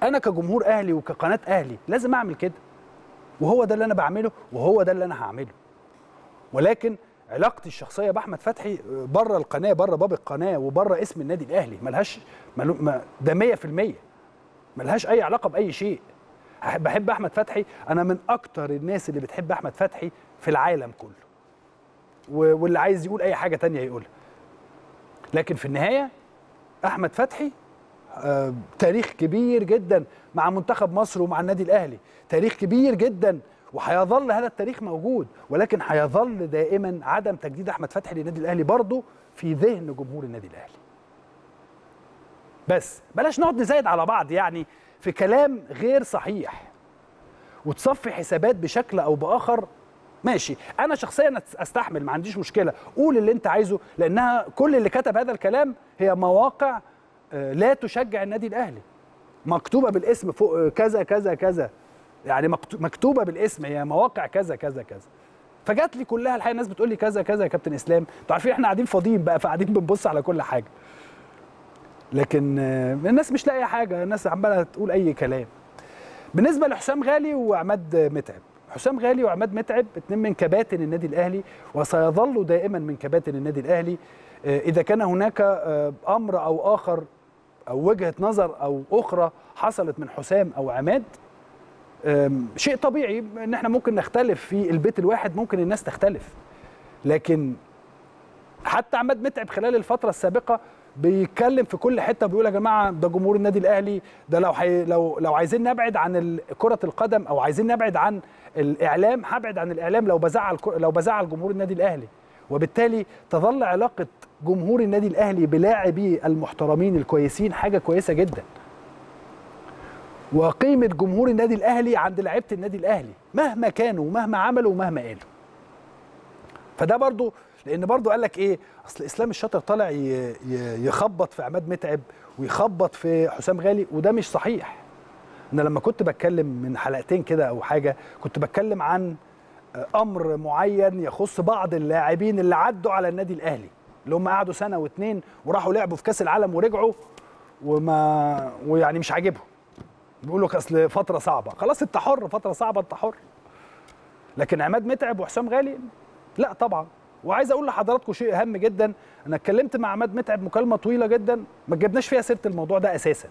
انا كجمهور اهلي وكقناه اهلي لازم اعمل كده وهو ده اللي انا بعمله وهو ده اللي انا هعمله ولكن علاقتي الشخصيه باحمد فتحي بره القناه بره باب القناه وبره اسم النادي الاهلي ملهاش ملو ما ده 100% ملهاش اي علاقه باي شيء بحب احمد فتحي انا من اكتر الناس اللي بتحب احمد فتحي في العالم كله واللي عايز يقول اي حاجه تانية يقولها لكن في النهايه احمد فتحي آه تاريخ كبير جدا مع منتخب مصر ومع النادي الاهلي تاريخ كبير جدا وهيظل هذا التاريخ موجود ولكن هيظل دائما عدم تجديد احمد فتحي للنادي الاهلي برضه في ذهن جمهور النادي الاهلي بس بلاش نقعد نزايد على بعض يعني في كلام غير صحيح وتصفي حسابات بشكل او باخر ماشي انا شخصيا استحمل ما عنديش مشكله قول اللي انت عايزه لانها كل اللي كتب هذا الكلام هي مواقع لا تشجع النادي الاهلي مكتوبه بالاسم فوق كذا كذا كذا يعني مكتوبه بالاسم هي مواقع كذا كذا كذا فجات لي كلها الحقيقه الناس بتقول لي كذا كذا يا كابتن اسلام انتوا عارفين احنا قاعدين فاضيين بقى فقاعدين بنبص على كل حاجه لكن الناس مش لاقيه حاجه الناس عماله تقول اي كلام بالنسبه لحسام غالي وعماد متعب حسام غالي وعماد متعب اتنين من كباتن النادي الاهلي وسيظلوا دائما من كباتن النادي الاهلي اذا كان هناك امر او اخر او وجهه نظر او اخرى حصلت من حسام او عماد شيء طبيعي ان احنا ممكن نختلف في البيت الواحد ممكن الناس تختلف لكن حتى عماد متعب خلال الفتره السابقه بيتكلم في كل حته بيقول يا جماعه ده جمهور النادي الاهلي ده لو حي لو لو عايزين نبعد عن كره القدم او عايزين نبعد عن الاعلام هبعد عن الاعلام لو بزعل لو بزعل جمهور النادي الاهلي وبالتالي تظل علاقه جمهور النادي الاهلي بلاعبيه المحترمين الكويسين حاجه كويسه جدا وقيمه جمهور النادي الاهلي عند لعيبه النادي الاهلي مهما كانوا ومهما عملوا ومهما قالوا فده برضو لان برضو قال لك ايه اصل اسلام الشاطر طالع يخبط في عماد متعب ويخبط في حسام غالي وده مش صحيح انا لما كنت بتكلم من حلقتين كده او حاجه كنت بتكلم عن امر معين يخص بعض اللاعبين اللي عدوا على النادي الاهلي اللي هم قعدوا سنه واتنين وراحوا لعبوا في كاس العالم ورجعوا وما ويعني مش عاجبهم بيقولوا اصل فتره صعبه خلاص انت حر فتره صعبه انت حر لكن عماد متعب وحسام غالي لا طبعا وعايز اقول لحضراتكم شيء اهم جدا انا اتكلمت مع عماد متعب مكالمه طويله جدا ما جبناش فيها سيره الموضوع ده اساسا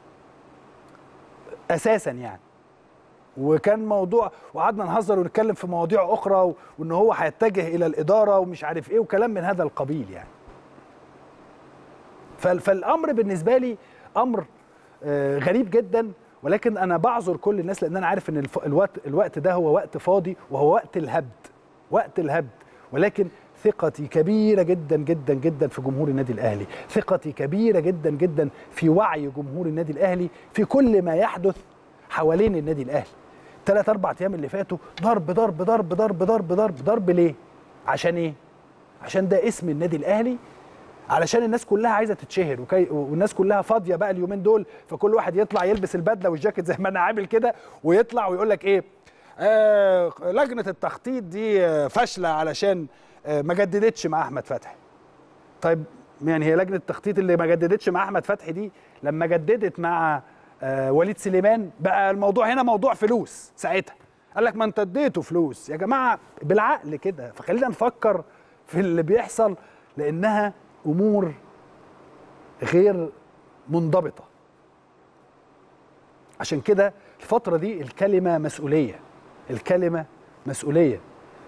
اساسا يعني وكان موضوع وقعدنا نهزر ونتكلم في مواضيع اخرى وان هو هيتجه الى الاداره ومش عارف ايه وكلام من هذا القبيل يعني فالامر بالنسبه لي امر غريب جدا ولكن انا بعذر كل الناس لان انا عارف ان الوقت الوقت ده هو وقت فاضي وهو وقت الهبد وقت الهبد ولكن ثقتي كبيره جدا جدا جدا في جمهور النادي الاهلي ثقتي كبيره جدا جدا في وعي جمهور النادي الاهلي في كل ما يحدث حوالين النادي الاهلي ثلاث اربع ايام اللي فاتوا ضرب ضرب ضرب ضرب ضرب ضرب ضرب ليه عشان ايه عشان ده اسم النادي الاهلي علشان الناس كلها عايزه تتشهر وكي والناس كلها فاضيه بقى اليومين دول فكل واحد يطلع يلبس البدله والجاكيت زي ما انا عامل كده ويطلع ويقول لك ايه آه لجنه التخطيط دي فاشله علشان آه ما جددتش مع احمد فتحي طيب يعني هي لجنه التخطيط اللي ما جددتش مع احمد فتحي دي لما جددت مع آه وليد سليمان بقى الموضوع هنا موضوع فلوس ساعتها قال لك ما انت اديته فلوس يا جماعه بالعقل كده فخلينا نفكر في اللي بيحصل لانها امور غير منضبطه عشان كده الفتره دي الكلمه مسؤوليه الكلمه مسؤوليه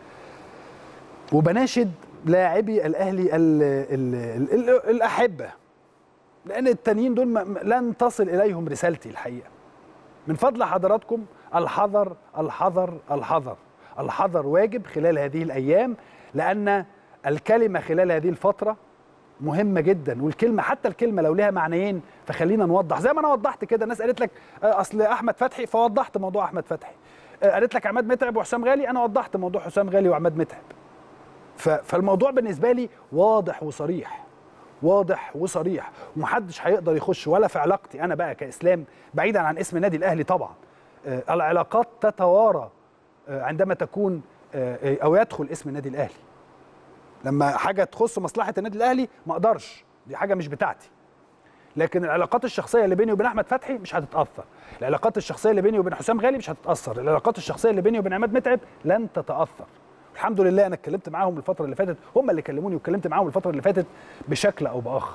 وبناشد لاعبي الاهلي ال ال ال ال الاحبه لان التانيين دول لن تصل اليهم رسالتي الحقيقه من فضل حضراتكم الحذر الحذر الحذر الحذر واجب خلال هذه الايام لان الكلمه خلال هذه الفتره مهمه جدا والكلمه حتى الكلمه لو لها معنيين فخلينا نوضح زي ما انا وضحت كده الناس قالت لك اصل احمد فتحي فوضحت موضوع احمد فتحي قالت لك عماد متعب وحسام غالي انا وضحت موضوع حسام غالي وعماد متعب فالموضوع بالنسبه لي واضح وصريح واضح وصريح ومحدش هيقدر يخش ولا في علاقتي انا بقى كاسلام بعيدا عن اسم النادي الاهلي طبعا العلاقات تتوارى عندما تكون او يدخل اسم النادي الاهلي لما حاجه تخص مصلحه النادي الاهلي ما اقدرش دي حاجه مش بتاعتي لكن العلاقات الشخصيه اللي بيني وبين احمد فتحي مش هتتاثر العلاقات الشخصيه اللي بيني وبين حسام غالي مش هتتاثر العلاقات الشخصيه اللي بيني وبين عماد متعب لن تتاثر الحمد لله انا اتكلمت معاهم الفتره اللي فاتت هم اللي كلموني واتكلمت معاهم الفتره اللي فاتت بشكل او باخر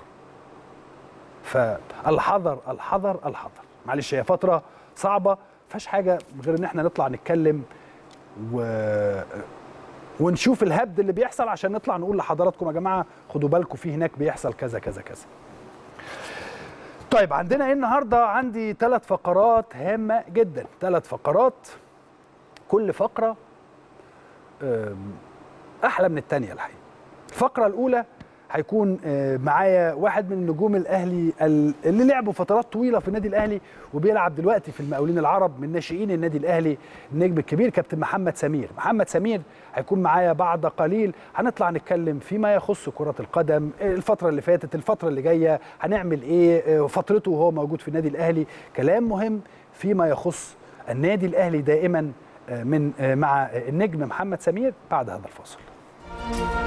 فالحذر الحذر الحذر معلش هي فتره صعبه فيهاش حاجه غير ان احنا نطلع نتكلم و ونشوف الهبد اللي بيحصل عشان نطلع نقول لحضراتكم يا جماعه خدوا بالكم في هناك بيحصل كذا كذا كذا طيب عندنا ايه النهارده عندي ثلاث فقرات هامه جدا ثلاث فقرات كل فقره احلى من الثانيه الحقيقه الفقره الاولى هيكون معايا واحد من نجوم الاهلي اللي لعبوا فترات طويله في النادي الاهلي وبيلعب دلوقتي في المقاولين العرب من ناشئين النادي الاهلي النجم الكبير كابتن محمد سمير محمد سمير هيكون معايا بعد قليل هنطلع نتكلم فيما يخص كره القدم الفتره اللي فاتت الفتره اللي جايه هنعمل ايه فترته وهو موجود في النادي الاهلي كلام مهم فيما يخص النادي الاهلي دائما من مع النجم محمد سمير بعد هذا الفاصل